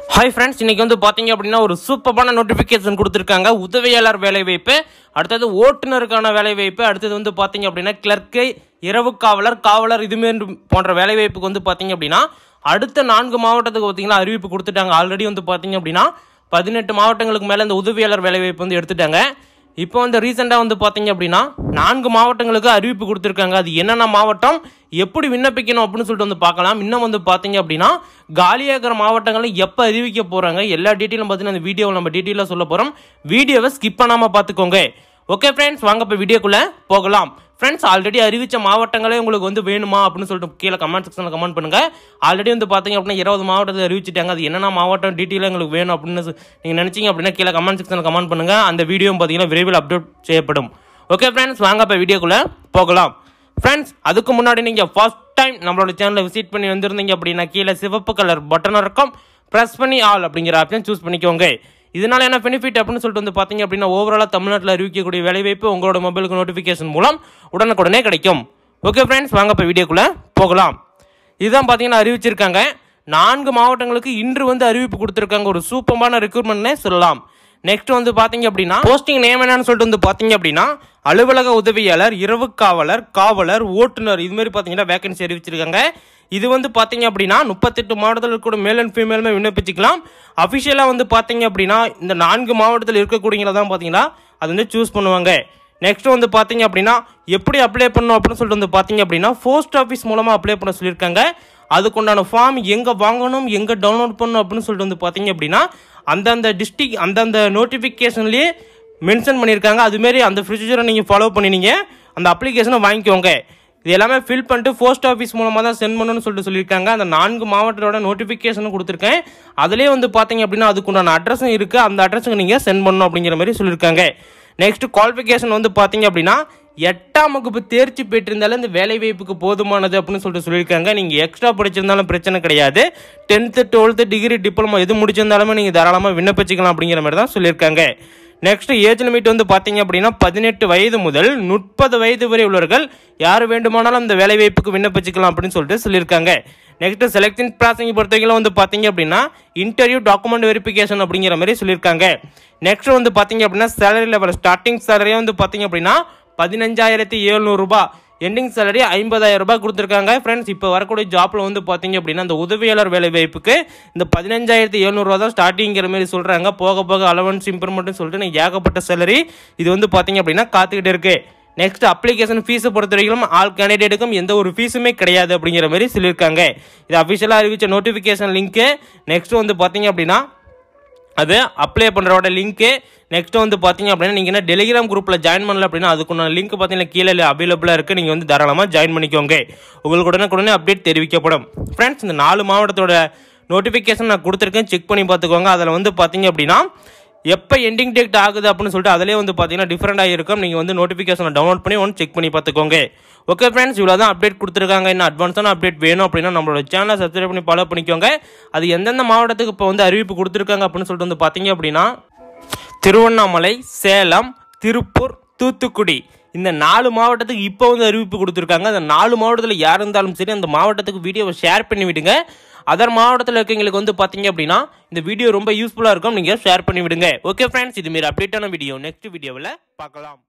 hi friends இன்னைக்கு வந்து பார்த்தீங்க அப்படின்னா ஒரு சூப்பரான நோட்டிஃபிகேஷன் கொடுத்துருக்காங்க உதவியாளர் வேலைவாய்ப்பு அடுத்தது ஓட்டுநருக்கான வேலைவாய்ப்பு அடுத்தது வந்து பார்த்தீங்க அப்படின்னா கிளர்க்கு இரவு காவலர் காவலர் இதுமாரி போன்ற வேலைவாய்ப்புக்கு வந்து பார்த்தீங்க அப்படின்னா அடுத்த நான்கு மாவட்டத்துக்கு பார்த்தீங்கன்னா அறிவிப்பு கொடுத்துட்டாங்க ஆல்ரெடி வந்து பார்த்தீங்க அப்படின்னா பதினெட்டு மாவட்டங்களுக்கு மேலே இந்த உதவியாளர் வேலைவாய்ப்பு வந்து எடுத்துட்டாங்க இப்போ வந்து ரீசெண்டாக வந்து பார்த்தீங்க அப்படின்னா நான்கு மாவட்டங்களுக்கு அறிவிப்பு கொடுத்துருக்காங்க அது என்னென்ன மாவட்டம் எப்படி விண்ணப்பிக்கணும் அப்படின்னு சொல்லிட்டு வந்து பார்க்கலாம் இன்னும் வந்து பார்த்தீங்க அப்படின்னா காலியாகிற மாவட்டங்களை எப்போ அறிவிக்க போகிறாங்க எல்லா டீட்டெயிலும் பார்த்தீங்கன்னா அந்த வீடியோவில் நம்ம டீட்டெயிலாக சொல்ல போகிறோம் வீடியோவை ஸ்கிப் பண்ணாமல் பார்த்துக்கோங்க ஓகே ஃப்ரெண்ட்ஸ் வாங்க இப்போ வீடியோக்குள்ளே போகலாம் ஃப்ரெண்ட்ஸ் ஆல்ரெடி அறிவித்த மாவட்டங்களே உங்களுக்கு வந்து வேணுமா அப்படின்னு சொல்லிட்டு கீழே கமெண்ட் செக்ஷனில் கமெண்ட் பண்ணுங்க ஆல்ரெடி வந்து பார்த்தீங்க அப்படின்னா இருபது மாவட்டத்தில் அறிவிச்சிட்டாங்க அது என்னென்ன மாவட்டம் டீட்டெயிலாக எங்களுக்கு வேணும் அப்படின்னு நீங்கள் நினச்சிங்க அப்படின்னா கீழே கமெண்ட் செக்ஷனில் கமெண்ட் பண்ணுங்க அந்த வீடியோ பார்த்தீங்கன்னா விரைவில் அப்டேட் செய்யப்படும் ஓகே ஃப்ரெண்ட்ஸ் வாங்க இப்போ வீடியோக்குள்ளே போகலாம் ஃப்ரெண்ட்ஸ் அதுக்கு முன்னாடி நீங்கள் ஃபர்ஸ்ட் டைம் நம்மளோட சேனலை விசிட் பண்ணி வந்திருந்தீங்க அப்படின்னா கீழே சிவப்பு கலர் பட்டன் இருக்கும் ப்ரெஸ் பண்ணி ஆல் அப்படிங்கிற ஆப்ஷன் சூஸ் பண்ணிக்கோங்க இதனால என்ன பெனிஃபிட் அப்படின்னு சொல்லிட்டு வந்து பார்த்தீங்க அப்படின்னா ஓவராலாக தமிழ்நாட்டில் அறிவிக்கக்கூடிய வேலைவாய்ப்பு உங்களோட மொபைலுக்கு நோட்டிஃபிகேஷன் மூலம் உடனுக்குடனே கிடைக்கும் ஓகே ஃப்ரெண்ட்ஸ் வாங்க இப்போ வீடியோக்குள்ளே போகலாம் இதுதான் பார்த்தீங்கன்னா அறிவிச்சிருக்காங்க நான்கு மாவட்டங்களுக்கு இன்று வந்து அறிவிப்பு கொடுத்துருக்காங்க ஒரு சூப்பரான ரெக்ரூட்மெண்ட்னே சொல்லலாம் நெக்ஸ்ட் வந்து பார்த்தீங்க அப்படின்னா போஸ்டிங் நேம் என்னன்னு சொல்லிட்டு வந்து பார்த்தீங்க அப்படின்னா அலுவலக உதவியாளர் இரவு காவலர் காவலர் ஓட்டுநர் இது மாதிரி பார்த்தீங்கன்னா வேகன்சி அறிவிச்சிருக்காங்க இது வந்து பார்த்தீங்க அப்படின்னா முப்பத்தெட்டு மாவட்டத்தில் இருக்கக்கூடிய மேல் அண்ட் ஃபீமேலுமே விண்ணப்பிச்சுக்கலாம் அஃபிஷியலாக வந்து பார்த்தீங்க அப்படின்னா இந்த நான்கு மாவட்டத்தில் இருக்கக்கூடியவங்கள தான் பார்த்தீங்கன்னா அது வந்து சூஸ் பண்ணுவாங்க நெக்ஸ்ட் வந்து பார்த்தீங்க அப்படின்னா எப்படி அப்ளை பண்ணணும் அப்படின்னு சொல்லிட்டு வந்து பார்த்தீங்க அப்படின்னா போஸ்ட் ஆஃபீஸ் மூலமாக அப்ளை பண்ண சொல்லியிருக்காங்க அதுக்குண்டான ஃபார்ம் எங்கே வாங்கணும் எங்கே டவுன்லோட் பண்ணணும் அப்படின்னு சொல்லிட்டு வந்து பார்த்தீங்க அப்படின்னா அந்தந்த டிஸ்ட்ரிக் அந்தந்த நோட்டிஃபிகேஷன்லேயே மென்ஷன் பண்ணியிருக்காங்க அதுமாரி அந்த ப்ரொசீஜரை நீங்கள் ஃபாலோ பண்ணினீங்க அந்த அப்ளிகேஷனை வாங்கிக்கோங்க இது எல்லாமே ஃபில் பண்ணிட்டு போஸ்ட் ஆஃபீஸ் மூலமாக தான் சென்ட் பண்ணணும்னு சொல்லிட்டு சொல்லியிருக்காங்க அந்த நான்கு மாவட்டத்தோட நோட்டிஃபிகேஷனும் கொடுத்துருக்கேன் அதுலேயே வந்து பார்த்தீங்க அப்படின்னா அதுக்குண்டான அட்ரஸும் இருக்குது அந்த அட்ரஸுக்கு நீங்கள் சென்ட் பண்ணணும் அப்படிங்கிற மாதிரி சொல்லியிருக்காங்க நெக்ஸ்ட் குவாலிஃபிகேஷன் வந்து பார்த்தீங்க அப்படின்னா எட்டாம் வகுப்பு தேர்ச்சி பெற்றிருந்தாலும் இந்த வேலை வாய்ப்புக்கு போதுமானது அப்படின்னு சொல்லிட்டு சொல்லியிருக்காங்க நீங்கள் எக்ஸ்ட்ரா படிச்சிருந்தாலும் பிரச்சனை கிடையாது டென்த்து டுவெல்த்து டிகிரி டிப்ளமோ எது முடிச்சிருந்தாலுமே நீங்கள் தாராளமாக விண்ணப்பிச்சிக்கலாம் அப்படிங்கிற மாதிரி தான் சொல்லியிருக்காங்க நெக்ஸ்ட் ஏஜ் லிமிட் வந்து பார்த்தீங்க அப்படின்னா பதினெட்டு வயது முதல் முப்பது வயது வரை உள்ளவர்கள் யார் வேண்டுமானாலும் இந்த வேலை வாய்ப்புக்கு விண்ணப்பிச்சுக்கலாம் அப்படின்னு சொல்லிட்டு சொல்லியிருக்காங்க நெக்ஸ்ட் செலெக்ஷன் ப்ராசஸிங் பொறுத்தவரைக்கும் வந்து பார்த்தீங்க அப்படின்னா இன்டர்வியூ டாக்குமெண்ட் வெரிஃபிகேஷன் அப்படிங்கிற மாதிரி சொல்லியிருக்காங்க நெக்ஸ்ட் வந்து பார்த்தீங்க அப்படின்னா சேலரி லெவல் ஸ்டார்டிங் சேலரியே வந்து பார்த்தீங்க அப்படின்னா பதினஞ்சாயிரத்தி எழுநூறுபா எண்டிங் சேலரி ஐம்பதாயிரம் ரூபாய் கொடுத்துருக்காங்க ஃப்ரெண்ட்ஸ் இப்போ வரக்கூடிய ஜாப்பில் வந்து பார்த்தீங்க அப்படின்னா இந்த உதவியாளர் வேலை வாய்ப்புக்கு இந்த பதினஞ்சாயிரத்தி எழுநூறுவா தான் ஸ்டார்டிங்கிற மாதிரி சொல்கிறாங்க போக போக அலவன்ஸ் இம்ப்ரூவ்மெண்ட்னு சொல்லிட்டு நீங்கள் ஏகப்பட்ட சேலரி இது வந்து பார்த்தீங்க அப்படின்னா காத்துக்கிட்டு இருக்கு நெக்ஸ்ட் அப்ளிகேஷன் ஃபீஸை பொறுத்த வரைக்கும் ஆல் கேண்டிடேட்டுக்கும் எந்த ஒரு ஃபீஸுமே கிடையாது அப்படிங்கிற மாதிரி சொல்லியிருக்காங்க இது அஃபிஷியலாக அறிவித்த நோட்டிஃபிகேஷன் லிங்க்கு நெக்ஸ்ட் வந்து பார்த்தீங்க அப்படின்னா அது அப்ளை பண்ணுறோட லிங்க்கு நெக்ஸ்ட் வந்து பார்த்தீங்க அப்படின்னா நீங்கள் என்ன டெலிகிராம் குரூப்பில் ஜாயின் பண்ணல அப்படின்னா அதுக்குண்டான லிங்க் பார்த்தீங்கன்னா கீழே அவைலபிளாக இருக்குது நீங்கள் வந்து தாராளமாக ஜாயின் பண்ணிக்கோங்க உங்களுக்கு உடனே உடனே அப்டேட் தெரிவிக்கப்படும் ஃப்ரெண்ட்ஸ் இந்த நாலு மாவட்டத்தோட நோட்டிஃபிகேஷன் நான் கொடுத்துருக்கேன் செக் பண்ணி பார்த்துக்கோங்க அதில் வந்து பார்த்தீங்க அப்படின்னா எப்போ எண்டிங் டேட் ஆகுது அப்படின்னு சொல்லிட்டு அதிலே வந்து பார்த்தீங்கன்னா டிஃப்ரெண்டாக இருக்கும் நீங்கள் வந்து நோட்டிஃபிகேஷனை டவுன்லோட் பண்ணி ஒன்று செக் பண்ணி பார்த்துக்கோங்க ஓகே ஃப்ரெண்ட்ஸ் இவ்வளோ தான் அப்டேட் கொடுத்துருக்காங்க இன்னும் அட்வான்ஸான அப்டேட் வேணும் அப்படின்னா நம்மளோட சேனலை சப்ஸ்கிரைப் பண்ணி ஃபாலோ பண்ணிக்கோங்க அது எந்தெந்த மாவட்டத்துக்கு இப்போ வந்து அறிவிப்பு கொடுத்துருக்காங்க அப்படின்னு சொல்லிட்டு வந்து பார்த்தீங்க அப்படின்னா திருவண்ணாமலை சேலம் திருப்பூர் தூத்துக்குடி இந்த நாலு மாவட்டத்துக்கு இப்போ வந்து அறிவிப்பு கொடுத்துருக்காங்க அந்த நாலு மாவட்டத்தில் யார் இருந்தாலும் சரி அந்த மாவட்டத்துக்கு வீடியோவை ஷேர் பண்ணி விடுங்க அதர் மாவட்டத்தில் இருக்கவங்களுக்கு வந்து பார்த்தீங்க அப்படின்னா இந்த வீடியோ ரொம்ப யூஸ்ஃபுல்லாக இருக்கும் நீங்கள் ஷேர் பண்ணி விடுங்க ஓகே ஃப்ரெண்ட்ஸ் இதுமாரி அப்டேட்டான வீடியோ நெக்ஸ்ட் வீடியோவில் பார்க்கலாம்